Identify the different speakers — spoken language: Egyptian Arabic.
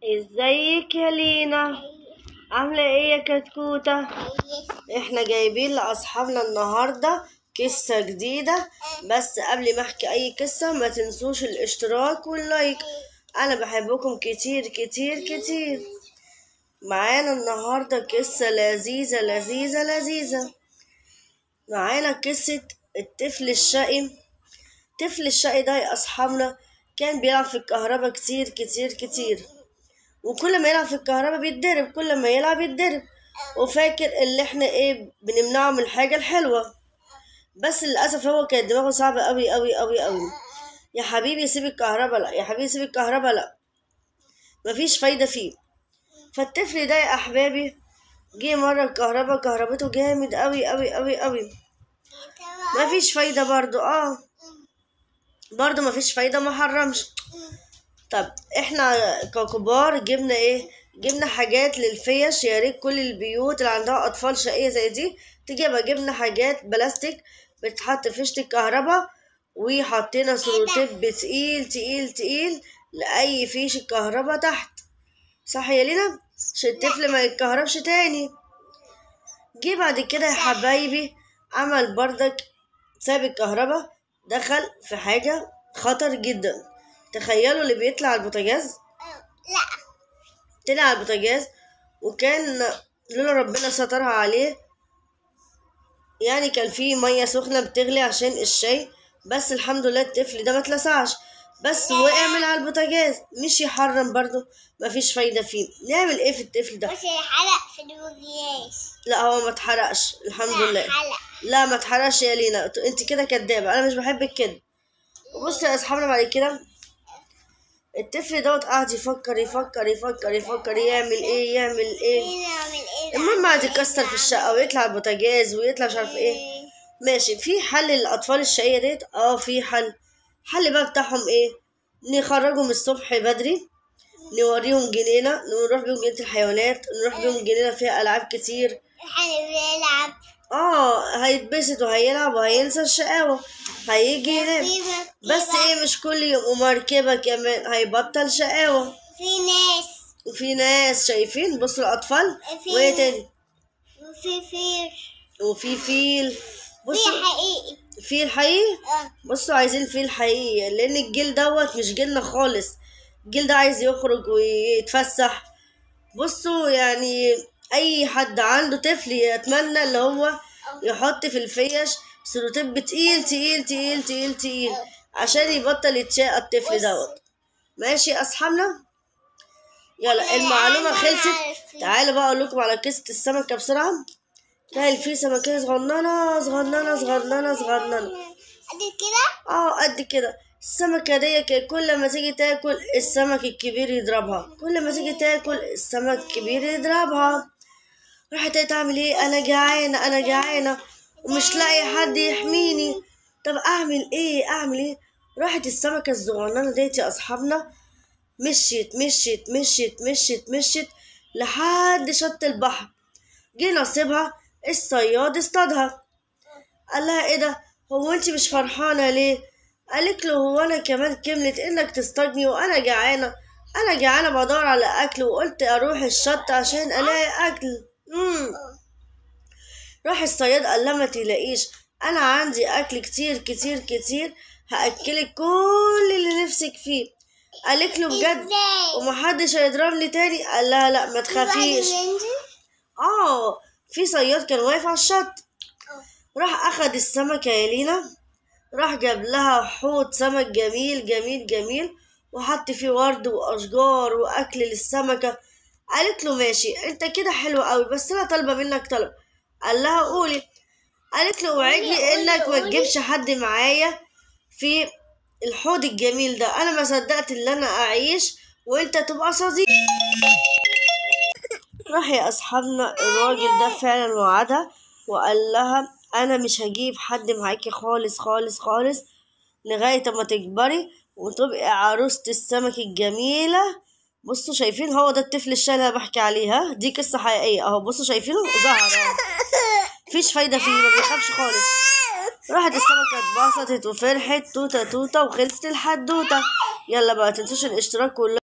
Speaker 1: ازيك يا لينا عاملة ايه يا كتكوتة احنا جايبين لاصحابنا النهاردة قصة جديدة بس قبل ما احكي اي قصة ما تنسوش الاشتراك واللايك انا بحبكم كتير كتير كتير معانا النهاردة قصة لذيذة لذيذة لذيذة معانا قصة الطفل الشقي الطفل الشقي ده يا اصحابنا كان بيلعب في الكهرباء كتير كتير كتير وكل ما يلعب في الكهرباء بيتضرب كل ما يلعب يتضرب وفاكر اللي احنا ايه بنمنعه من الحاجة الحلوة بس للأسف هو كانت دماغه صعبة أوي أوي أوي أوي يا حبيبي سيب الكهرباء لا يا حبيبي سيب الكهرباء لا مفيش فايدة فيه فالطفل ده يا أحبابي جه مرة الكهرباء كهربته جامد أوي أوي أوي أوي مفيش فايدة برضو اه برضو مفيش فايدة ما حرمش طب احنا ككبار جبنا ايه جبنا حاجات للفيش يا ريت كل البيوت اللي عندها اطفال شقيه زي دي تجيبها جبنا حاجات بلاستيك بتتحط في فيشه الكهرباء وحطينا سلوتيب تقيل تقيل تقيل لاي فيش الكهرباء تحت صح يا لينا عشان الطفل ما يتكهربش تاني جه بعد كده يا حبايبي عمل بردك ساب الكهرباء دخل في حاجه خطر جدا تخيلوا اللي بيطلع على البوتاجاز
Speaker 2: لا
Speaker 1: طلع على البوتاجاز وكان لولا ربنا سترها عليه يعني كان في مية سخنة بتغلي عشان الشاي بس الحمد لله الطفل ده ما اتلسعش بس وقع من على البوتاجاز مش يحرم برضه مفيش فايدة فيه نعمل ايه في الطفل ده
Speaker 2: بس الحلق في البوجياش
Speaker 1: لا هو ما اتحرقش الحمد لله
Speaker 2: حلق
Speaker 1: لا ما اتحرقش يا لينا انت كده كدابة انا مش بحب الكذب وبص يا اصحابنا بعد كده الطفل دوت قعد يفكر يفكر يفكر يفكر يعمل ايه يعمل ايه
Speaker 2: نعمل ايه
Speaker 1: المهم قعد يكسر في الشقة ويطلع على البوتاجاز ويطلع مش عارف ايه ماشي في حل للأطفال الشقية ديت اه في حل حل بقى بتاعهم ايه نخرجهم الصبح بدري نوريهم جنينة نروح بيهم جنينة الحيوانات نروح بيهم جنينة فيها ألعاب كتير
Speaker 2: احنا بنلعب
Speaker 1: اه هيتبسط وهيلعب وهينسى الشقاوة هيجي ينام
Speaker 2: في
Speaker 1: بس ايه مش كل يوم ومركبة كمان هيبطل شقاوة
Speaker 2: في ناس
Speaker 1: وفي ناس شايفين بصوا الأطفال
Speaker 2: في-
Speaker 1: وايه تاني
Speaker 2: وفي فير
Speaker 1: وفي فيل
Speaker 2: في
Speaker 1: بصوا
Speaker 2: حقيقي
Speaker 1: فيل حقيقي
Speaker 2: اه
Speaker 1: بصوا عايزين فيل حقيقي لأن الجيل دوت مش جيلنا خالص الجيل ده عايز يخرج ويتفسح بصوا يعني أي حد عنده طفل يتمنى اللي هو يحط في الفيش سلوتيب تقيل تقيل تقيل تقيل تقيل عشان يبطل يتشاق الطفل دوت ماشي يا أصحابنا يلا المعلومة خلصت تعالوا بقى أقول لكم على قصة السمكة بسرعة تخيل في سمكة صغننة صغننة صغننة صغننة
Speaker 2: قد كده
Speaker 1: اه قد كده السمكة دي كان كل ما تيجي تاكل السمك الكبير يضربها كل ما تيجي تاكل السمك الكبير يضربها راحت هي تعمل ايه انا جعانة انا جعانة ومش لاقي حد يحميني طب اعمل ايه اعمل ايه راحت السمكة الصغننة ديت يا اصحابنا مشيت مشيت مشيت مشيت مشيت لحد شط البحر جه نصيبها الصياد اصطادها قال لها ايه ده هو انت مش فرحانة ليه قالت له هو انا كمان كملت انك تصطادني وانا جعانة انا جعانة بدور على اكل وقلت اروح الشط عشان الاقي اكل مم. راح الصياد قال لها ما تلاقيش انا عندي اكل كتير كتير كتير هاكلك كل اللي نفسك فيه قالت له بجد
Speaker 2: ازاي
Speaker 1: ومحدش هيضربني تاني قال لها لا ما تخافيش اه في صياد كان واقف على الشط راح اخد السمكة يا لينا راح جاب لها حوض سمك جميل جميل جميل وحط فيه ورد واشجار واكل للسمكة قالت له ماشي انت كده حلو قوي بس انا طالبة منك طلب قال لها قولي قالت له وعدني
Speaker 2: قولي،
Speaker 1: انك ما
Speaker 2: قولي.
Speaker 1: تجيبش حد معايا في الحوض الجميل ده انا ما صدقت ان انا اعيش وانت تبقى صديق راح يا اصحابنا الراجل ده فعلا وعدها وقال لها انا مش هجيب حد معاكي خالص خالص خالص لغايه ما تكبري وتبقي عروسة السمك الجميلة بصوا شايفين هو ده الطفل الشاي اللي انا بحكي عليه ها دي قصة حقيقية اهو بصوا شايفينه ظهر اهو مفيش فايدة فيه ما بيخافش خالص راحت السمكة اتبسطت وفرحت توتة توتة وخلصت الحدوتة يلا بقى تنسوش الاشتراك واللايك